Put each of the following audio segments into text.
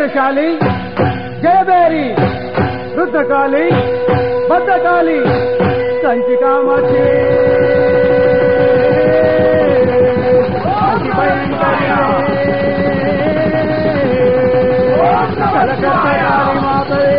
వీరశాలి జయబేరి రుద్రకాళి భద్రకాళి కంచి కామాక్షి అతి భయంకరి కలకత్తా కాళీ మాతయే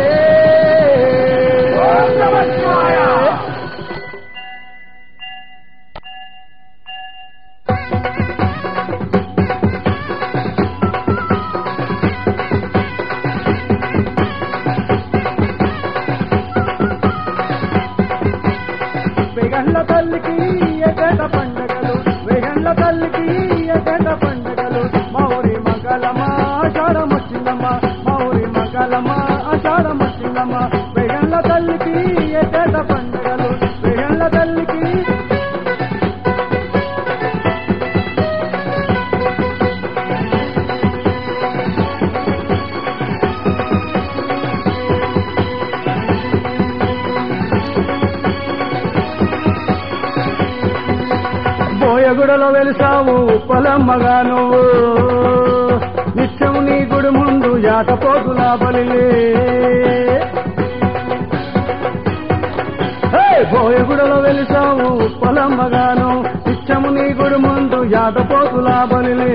వెగండ్ల తల్లికి ఎగట పండగలు వెగండ్ల తల్లికి ఎగట పండగలు మౌరి మగలమా ఆషాఢం వచ్చిందమ్మా మౌరి మగలమా ఆషాఢం వచ్చిందమ్మా వెగండ్ల తల్లికి ఎగట పండగలు వెగండ్ల తల్లికి బోయగుడలో వెలిసావు పొలమ్మగా నువ్వు నిత్యం నీ గుడి ముందు యాకపోతులా బలిలే హే! బోయగుడలో వెలిసావు పొలమ్మగాను నిత్యము నీ గుడి ముందు యాకపోతులా బలిలే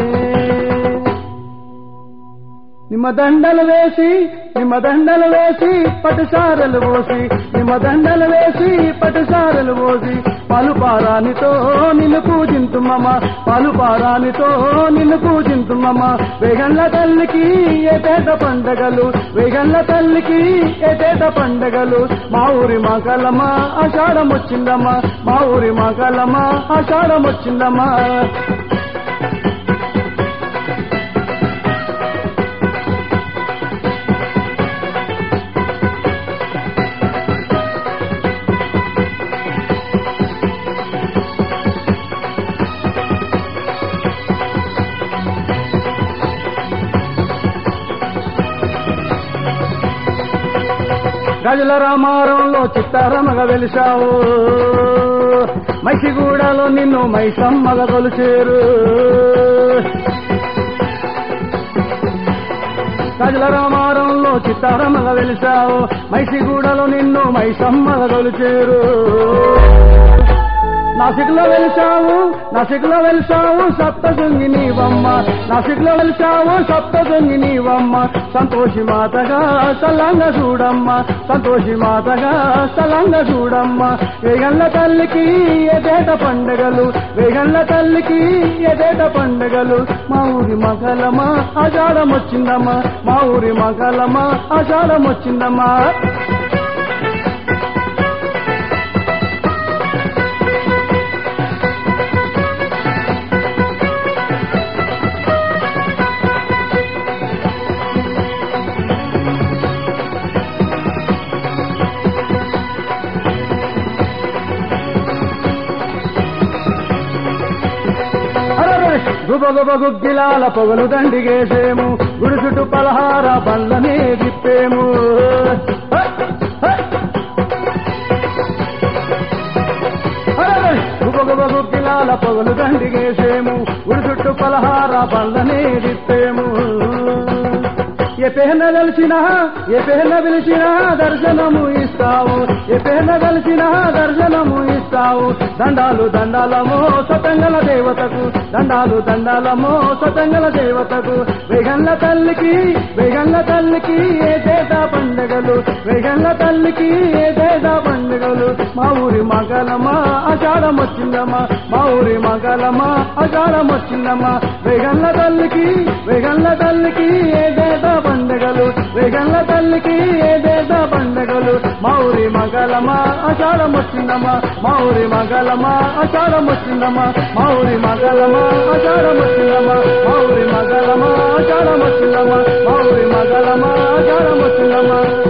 నిమ్మ దండలు వేసి నిమ్మ దండలు వేసి పటుసారలు పోసి నిమ్మ దండలు వేసి పటుసారలు పోసి పలుపారానితో నిన్ను పూజింతుమ్మమ్మ పలుపారానితో నిన్ను పూజింతుమ్మమ్మ వేగండ్ల తల్లికి ఏటేట పండగలు వేగండ్ల తల్లికి ఏటేట పండగలు మా ఊరి మగలమ్మ ఆషాఢం వచ్చిందమ్మా మా ఊరి మగలమ్మ ఆషాఢం వచ్చిందమ్మా గజల రామారంలో చిత్తారమగ వెలిశావు మైసిగూడలో నిన్ను మైసమ్మగ కొలిచేరు గజల రామారంలో చిత్తారమగ వెలిశావు మైసిగూడలో నిన్ను మైసమ్మగ కొలిచేరు నాసిక్లో వెలిసావు నాసిక్లో వెలిసావు సప్తశృంగి నీవమ్మ నాసిక్లో వెలిసావు సప్తశృంగి నీవమ్మ సంతోషి మాతగా సలంగ చూడమ్మ సంతోషి మాతగా సలంగ చూడమ్మ వేగండ్ల తల్లికి ఎదేట పండగలు వేగండ్ల తల్లికి ఎదేట పండగలు మా ఊరి మగలమా ఆషాఢం వచ్చిందమ్మా మా ఊరి మగలమా ఆషాఢం వచ్చిందమ్మా అరరే! గుబ గుబ గుగ్గిలాల పొగలు దండిగేసేము గుడి చుట్టూ పలహార బండ్లనే తిప్పేము హ! హ! అరరే! గుబ గుబ గుగ్గిలాల పొగలు దండిగేసేము గుడి చుట్టూ పలహార బండ్లనే తిప్పేము ఏ పేన వెలిసినా ఏ పేన పిలిచినా దర్శనము ఇస్తావు ఏ పేన వెలిసినా దర్శనము ఇస్తావు దండాలు దండాలమో సతంగల దేవతకు దండాలు దండాలమో సతంగల దేవతకు వేగంల తల్లికి వేగంల తల్లికి ఏ దేట పండగలు వేగంల తల్లికి ఏ దేట పండగలు మా ఊరి మగలమా ఆషాఢం వచ్చిందమ్మా మా ఊరి మగలమా ఆషాఢం వచ్చిందమ్మా వేగంల తల్లికి వేగంల తల్లికి ఏ దేట పండగలు వేగంల తల్లికి ఏ దేట పండగలు మా ఊరి మగలమా ఆషాఢం వచ్చిందమ్మా మా ఊరి మగలమా ఆషాఢం వచ్చిందమ్మా మా ఊరి మగలమా ఆషాఢం వచ్చిందమ్మా మా ఊరి మగలమా ఆషాఢం వచ్చిందమ్మా మా ఊరి మగలమా ఆషాఢం వచ్చిందమ్మా